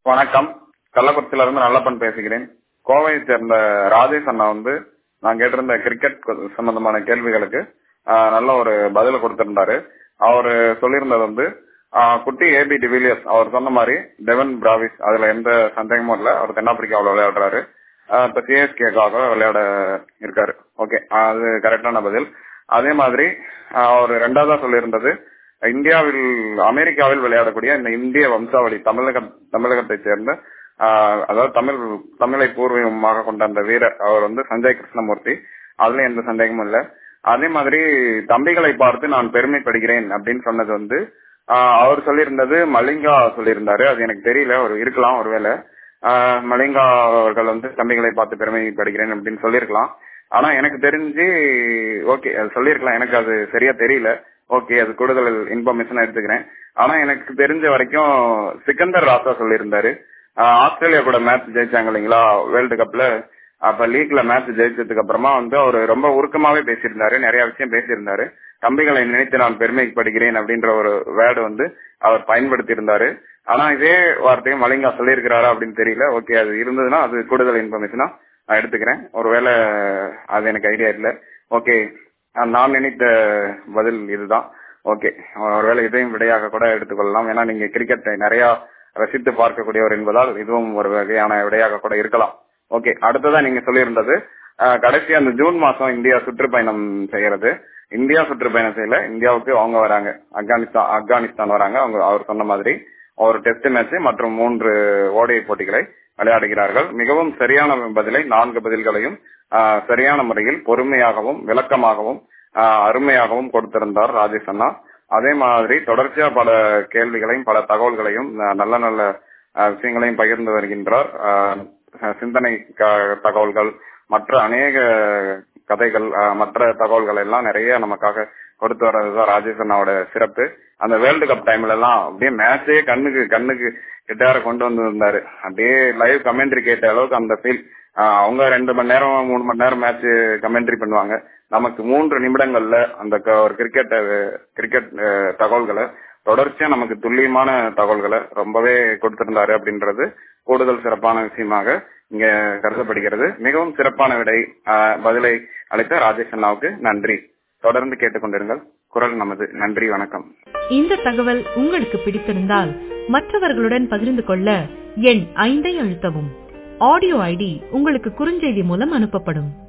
வணக்கம் கள்ளக்குறிச்சியில இருந்து நல்லப்பன் பேசுகிறேன் கோவையை சேர்ந்த ராஜேஷ் அண்ணா வந்து நான் கேட்டிருந்த கிரிக்கெட் சம்பந்தமான கேள்விகளுக்கு ஆஹ், நல்ல ஒரு பதில கொடுத்திருந்தாரு அவரு சொல்லியிருந்தது வந்து ஆஹ், குட்டி ஏபி டிவிலியர்ஸ் அவர் சொன்ன மாதிரி டெவன் பிராவிஸ் அதுல எந்த சந்தேகமும் இல்ல அவர் தென்னாப்பிரிக்காவில் விளையாடுறாரு ஆஹ், இப்ப சிஎஸ்கேக்காக விளையாட இருக்காரு ஓகே அது கரெக்டான பதில் அதே மாதிரி ஆஹ், அவர் ரெண்டாவதா சொல்லியிருந்தது இந்தியாவில் அமெரிக்காவில் விளையாடக்கூடிய இந்த இந்திய வம்சாவளி தமிழக தமிழகத்தை சேர்ந்த ஆஹ், அதாவது தமிழ் தமிழை பூர்வீகமாக கொண்ட அந்த வீரர் அவர் வந்து சஞ்சய் கிருஷ்ணமூர்த்தி அதுல எந்த சந்தேகமும் இல்ல அதே மாதிரி தம்பிகளை பார்த்து நான் பெருமைப்படுகிறேன் அப்படின்னு சொன்னது வந்து ஆஹ், அவர் சொல்லியிருந்தது மலிங்கா சொல்லியிருந்தாரு அது எனக்கு தெரியல ஒரு இருக்கலாம் ஒருவேளை ஆஹ், மலிங்கா அவர்கள் வந்து தம்பிகளை பார்த்து பெருமைப்படுகிறேன் அப்படின்னு சொல்லியிருக்கலாம் ஆனா எனக்கு தெரிஞ்சு ஓகே அது சொல்லியிருக்கலாம் எனக்கு அது சரியா தெரியல ஓகே அது கூடுதல் இன்ஃபர்மேஷன் எடுத்துக்கிறேன் ஆனா எனக்கு தெரிஞ்ச வரைக்கும் சிக்கந்தர் ராசா சொல்லியிருந்தாரு ஆஹ் ஆஸ்திரேலியா கூட மேட்ச் ஜெயிச்சாங்க இல்லைங்களா வேர்ல்டு கப்ல அப்ப லீக்ல மேட்ச் ஜெயிச்சதுக்கு அப்புறமா வந்து அவர் ரொம்ப உருக்கமாவே பேசியிருந்தாரு நிறைய விஷயம் பேசியிருந்தாரு தம்பிகளை நினைத்து நான் பெருமைப்படுகிறேன் அப்படின்ற ஒரு வேர்டு வந்து அவர் பயன்படுத்தி இருந்தாரு ஆனா இதே வார்த்தையும் மலிங்கா சொல்லியிருக்கிறாரா அப்படின்னு தெரியல ஓகே அது இருந்ததுன்னா அது கூடுதல் இன்ஃபர்மேஷனா நான் எடுத்துக்கிறேன் ஒருவேளை அது எனக்கு ஐடியா இல்ல ஓகே நான் நினைத்த பதில் இதுதான் ஓகே ஒருவேளை இதையும் விடையாக கூட எடுத்துக்கொள்ளலாம் ஏன்னா நீங்க கிரிக்கெட்டை நிறைய ரசித்து பார்க்கக்கூடியவர் என்பதால் இதுவும் ஒரு வகையான விடையாக கூட இருக்கலாம் ஓகே அடுத்ததா நீங்க சொல்லியிருந்தது அஹ், கடைசி அந்த ஜூன் மாசம் இந்தியா சுற்றுப்பயணம் செய்யறது இந்தியா சுற்றுப்பயணம் செய்யல இந்தியாவுக்கு அவங்க வராங்க ஆப்கானிஸ்தான் ஆப்கானிஸ்தான் வராங்க அவங்க அவர் சொன்ன மாதிரி ஒரு டெஸ்ட் மேட்ச் மற்றும் மூன்று ஓடிஐ போட்டிகளை விளையாடுகிறார்கள் மிகவும் சரியான பதிலை நான்கு பதில்களையும் ஆஹ், சரியான முறையில் பொறுமையாகவும் விளக்கமாகவும் ஆஹ், அருமையாகவும் கொடுத்திருந்தார் ராஜேஷ் அண்ணா அதே மாதிரி தொடர்ச்சியா பல கேள்விகளையும் பல தகவல்களையும் ஆஹ், நல்ல நல்ல ஆஹ், விஷயங்களையும் பகிர்ந்து வருகின்றார் ஆஹ், சிந்தனை க- தகவல்கள் மற்ற அநேக கதைகள் ஆஹ், மற்ற தகவல்கள் எல்லாம் நிறைய நமக்காக கொடுத்து வர்றதுதான் ராஜேஷ் அண்ணாவோட சிறப்பு அந்த வேர்ல்டு கப் டைம்ல எல்லாம் அப்படியே மேட்சே கண்ணுக்கு கண்ணுக்கு கிட்டார கொண்டு வந்து இருந்தாரு அப்படியே லைவ் கமெண்ட்ரி கேட்ட அளவுக்கு அந்த ஃபீல் அவங்க ரெண்டு மணி நேரம் மூணு மணி நேரம் மேட்ச் கமெண்ட்ரி பண்ணுவாங்க நமக்கு மூன்று நிமிடங்கள்ல அந்த க- ஒரு கிரிக்கெட் கிரிக்கெட் தகவல்களை தொடர்ச்சியா நமக்கு துல்லியமான தகவல்களை ரொம்பவே கொடுத்திருந்தாரு அப்படின்றது கூடுதல் சிறப்பான விஷயமாக இங்க கருதப்படுகிறது மிகவும் சிறப்பான விடை ஆஹ், பதிலை அளித்த ராஜேஷ் அண்ணாவுக்கு நன்றி தொடர்ந்து கேட்டுக்கொண்டிருங்கள் குரல் நமது நன்றி வணக்கம் இந்த தகவல் உங்களுக்கு பிடித்திருந்தால் மற்றவர்களுடன் பகிர்ந்து கொள்ள எண் ஐந்தை அழுத்தவும் ஆடியோ ஐடி உங்களுக்கு குறுஞ்செய்தி மூலம் அனுப்பப்படும்